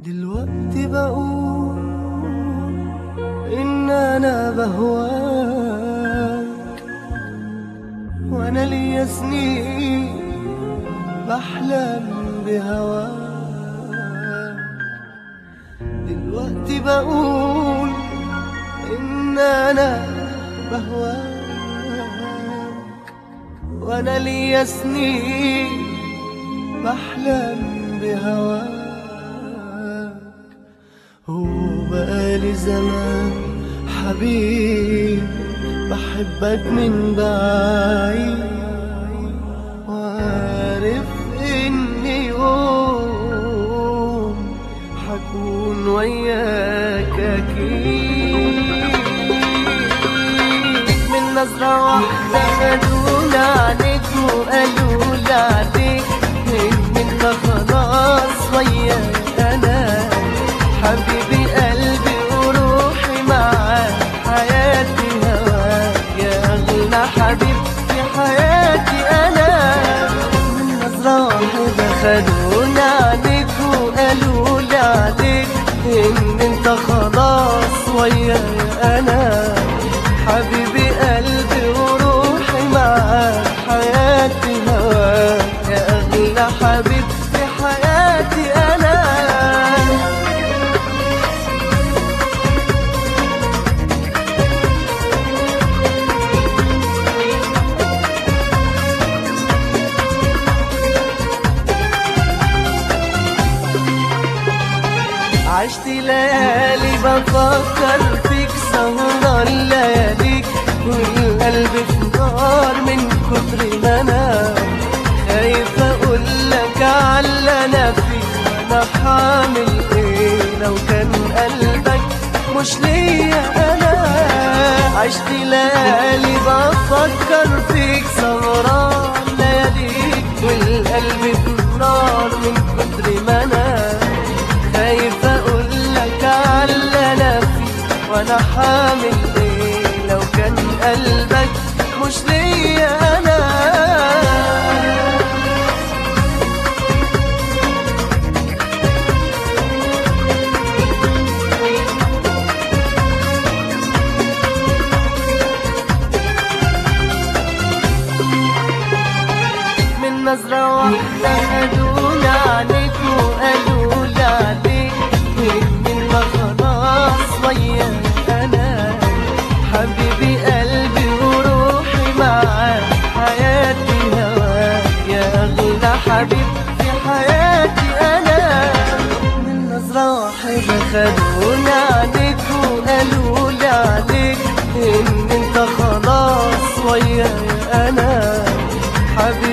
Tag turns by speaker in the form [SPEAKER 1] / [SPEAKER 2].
[SPEAKER 1] دلوقتي بقول إن أنا بهواك وأنا ليا سنين بحلم بهواك دلوقتي بقول إن أنا بهواك وأنا ليا سنين بحلم بهواك هو بقالي زمان حبيب بحبك من بعيد وعارف إن يوم حكون وياك أكيد من نظرة واحدة خدونا عليك وقالوا لي عليك إن انت خلاص وياك أنا حبيبي قلبي وروحي معاك حياتي هواك يا أغلى حبيب في حياتي أنا من نظرة واحدة خدونا عليك وقالوا لي عليك إن أنت خلاص وياي أنا حبيبي قلبي وروحي معاك حياتي هواك يا أغلى حبيب في حياتي أنا عشت ليالي بفكر فيك سهران لياليك والقلب في نار من كتر ما انا خايف اقول لك على انا فيه وانا حامل ايه لو كان قلبك مش ليا انا عشت ليالي بفكر فيك سهران لياليك والقلب في نار من كتر ما انا خايف اقول لك على انا فيه وانا حامل ايه لو كان قلبك مش ليا انا من نظرة واحدة خدونا عليك وقالوا لي عليك إن ما خلاص وياك أنا حبيبي قلبي وروحي معاك حياتي هواك يا أغلى حبيب في حياتي أنا من نظرة واحدة خدونا عليك وقالوا لي عليك إن أنت خلاص وياي أنا حبيبي